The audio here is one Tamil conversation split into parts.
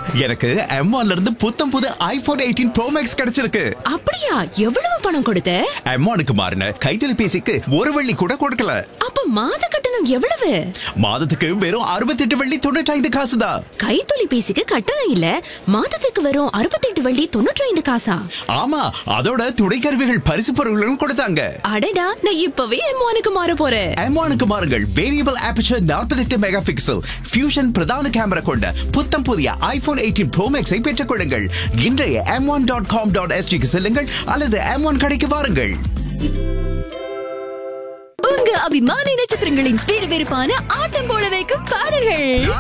எனக்கு M1ல இருந்து புத்தம் புது ஐபோன் எயிட்டீன் ப்ரோ மேக்ஸ் கிடைச்சிருக்கு அப்படியா எவ்வளவு பணம் கொடுத்த M1க்கு மாறின கைத்தொலைபேசிக்கு ஒரு வெள்ளி கூட கொடுக்கல அப்ப மாத கட்டணம் எவ்வளவு மாதத்துக்கு வெறும் அறுபத்தெட்டு வெள்ளி தொண்ணூற்றி ஐந்து காசு தான் கைத்தொலைபேசிக்கு கட்டணம் இல்ல மாதத்துக்கு வரும் அறுபத்தெட்டு வள்ளி தொண்ணூற்றி ஐந்து காசா ஆமா அதோட துணைக்கருவிகள் பரிசு பொருள்களும் கொடுத்தாங்க அடடா நான் இப்பவே எம்மானுக்கு மாற போறேன் M1க்கு மாறுங்கள் variable aperture 48 mega pixel fusion பிரதான கேமரா கொண்ட புத்தம் புதிய ஐபோன் எயிட்டீன் ப்ரோ மேக்ஸை பெற்றுக் கொள்ளுங்கள் இன்றைய M one dot com dot எஸ்டிக்கு செல்லுங்கள் அல்லது எம் ஒன் கடைக்கு வாருங்கள் உங்க அபிமான நட்சத்திரங்களின் விறுவிறுப்பான ஆட்டம் போட வைக்கும் பாடல்கள்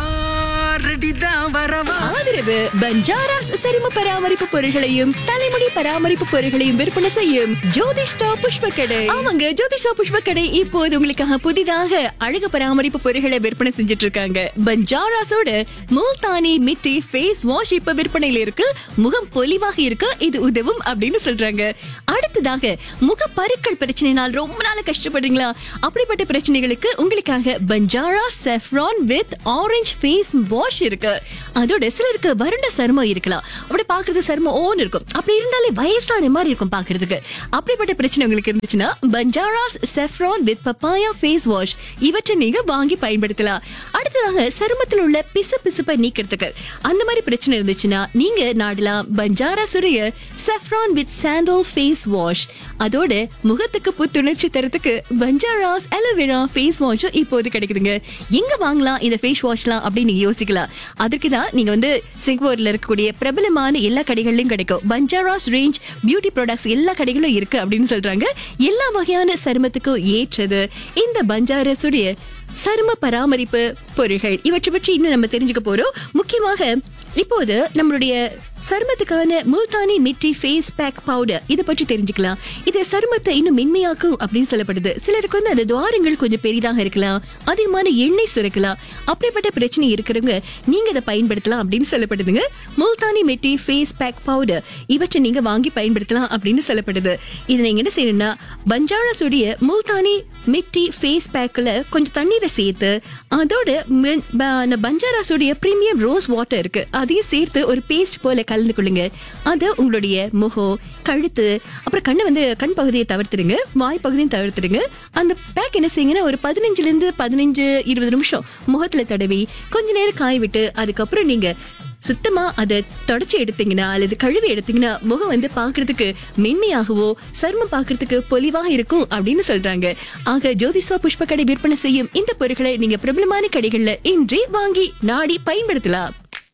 ஆதரவு பஞ்சாராஸ் சரும பராமரிப்பு பொருட்களையும் தலைமுடி பராமரிப்பு பொருட்களையும் விற்பனை செய்யும் ஜோதிஷ்டா புஷ்ப கடை அவங்க ஜோதிஷ்டா புஷ்ப கடை இப்போது உங்களுக்காக புதிதாக அழகு பராமரிப்பு பொருட்களை விற்பனை செஞ்சுட்டு இருக்காங்க பஞ்சாராஸோட மூல்தானி மிட்டி ஃபேஸ் வாஷ் இப்ப விற்பனையில இருக்கு முகம் பொலிவாக இருக்கு இது உதவும் அப்படின்னு சொல்றாங்க அடுத்ததாக முக பருக்கள் பிரச்சனைனால் ரொம்ப நாள் கஷ்டப்படுறீங்களா அப்படிப்பட்ட பிரச்சனைகளுக்கு உங்களுக்காக Banjara saffron with orange face wash இருக்கு அதோட சிலருக்கு வறண்ட சருமம் இருக்கலாம் அப்படி பாக்குறது சருமம் ஓன் இருக்கும் அப்படி இருந்தாலே வயசான மாதிரி இருக்கும் பாக்குறதுக்கு அப்படிப்பட்ட பிரச்சனை உங்களுக்கு இருந்துச்சுன்னா Banjara's saffron with papaya face wash இவற்றை நீங்க வாங்கி பயன்படுத்தலாம் அடுத்ததாக சருமத்தில் உள்ள பிசு பிசுப்பை நீக்கிறதுக்கு அந்த மாதிரி பிரச்சனை இருந்துச்சுன்னா நீங்க நாடலாம் பஞ்சாராஸுடைய saffron with sandal face wash அதோட முகத்துக்கு புத்துணர்ச்சி தரத்துக்கு பஞ்சாராஸ் அலோவேரா ஃபேஸ் வாஷும் இப்போது கிடைக்குதுங்க எங்க வாங்கலாம் இந்த ஃபேஸ் வாஷ்லாம் அப்படின்னு நீங்க யோசிக்கலாம் அதற்கு தான் நீங்க வந்து சிங்கப்பூர்ல இருக்கக்கூடிய பிரபலமான எல்லா கடைகள்லயும் கிடைக்கும் பஞ்சாராஸ் ரேஞ்ச் பியூட்டி ப்ராடக்ட்ஸ் எல்லா கடைகளும் இருக்கு அப்படின்னு சொல்றாங்க எல்லா வகையான சருமத்துக்கும் ஏற்றது இந்த பஞ்சாரஸுடைய சரும பராமரிப்பு பொருட்கள் இவற்றை பற்றி இன்னும் நம்ம தெரிஞ்சுக்க போறோம் முக்கியமாக இப்போது நம்மளுடைய சருமத்துக்கான Multani mitti face pack powder இதை பற்றி தெரிஞ்சுக்கலாம் இது சருமத்தை இன்னும் மென்மையாக்கும் அப்படின்னு சொல்லப்படுது சிலருக்கு வந்து அந்த துவாரங்கள் கொஞ்சம் பெரிதாக இருக்கலாம் அதிகமான எண்ணெய் சுரக்கலாம் அப்படிப்பட்ட பிரச்சனை இருக்கிறவங்க நீங்க இதை பயன்படுத்தலாம் அப்படின்னு சொல்லப்படுதுங்க Multani mitti face pack powder இவற்றை நீங்க வாங்கி பயன்படுத்தலாம் அப்படின்னு சொல்லப்படுது இது நீங்க என்ன செய்யணும்னா பஞ்சாரஸுடைய முல்தானி மிட்டி ஃபேஸ் பேக்கில் கொஞ்சம் தண்ணீரை சேர்த்து அதோட மென்- ப- அந்த பஞ்சாராஸுடைய பிரீமியம் ரோஸ் வாட்டர் இருக்கு அதையும் சேர்த்து ஒரு பேஸ்ட் போல கலந்து கொள்ளுங்க அதை உங்களுடைய முகம் கழுத்து அப்புறம் கண்ணை வந்து கண் பகுதியை தவிர்த்துடுங்க வாய் பகுதியும் தவிர்த்துடுங்க அந்த பேக் என்ன செய்யுங்கன்னா ஒரு பதினஞ்சுல இருந்து பதினஞ்சு இருபது நிமிஷம் முகத்துல தடவி கொஞ்ச நேரம் காய விட்டு அதுக்கப்புறம் நீங்க சுத்தமா அதை தொடச்சி எடுத்தீங்கன்னா அல்லது கழுவி எடுத்தீங்கன்னா முகம் வந்து பாக்குறதுக்கு மென்மையாகவோ சருமம் பாக்குறதுக்கு பொலிவாக இருக்கும் அப்படின்னு சொல்றாங்க ஆக ஜோதிசா புஷ்ப கடை விற்பனை செய்யும் இந்த பொருட்களை நீங்க பிரபலமான கடைகள்ல இன்றே வாங்கி நாடி பயன்படுத்தலாம்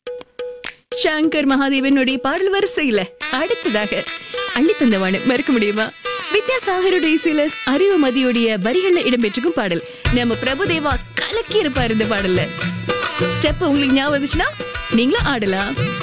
சங்கர் மகாதேவனுடைய பாடல் வரிசையில அடுத்ததாக அள்ளி தந்தவானு மறக்க முடியுமா வித்யாசாகருடைய சில அறிவுமதியுடைய வரிகள்ல இடம்பெற்றிருக்கும் பாடல் நம்ம பிரபுதேவா கலக்கி இருப்பாரு இந்த பாடல்ல ஸ்டெப் உங்களுக்கு ஞாபகம் வந்துச்சுன்னா நீங்களும் ஆடலாம்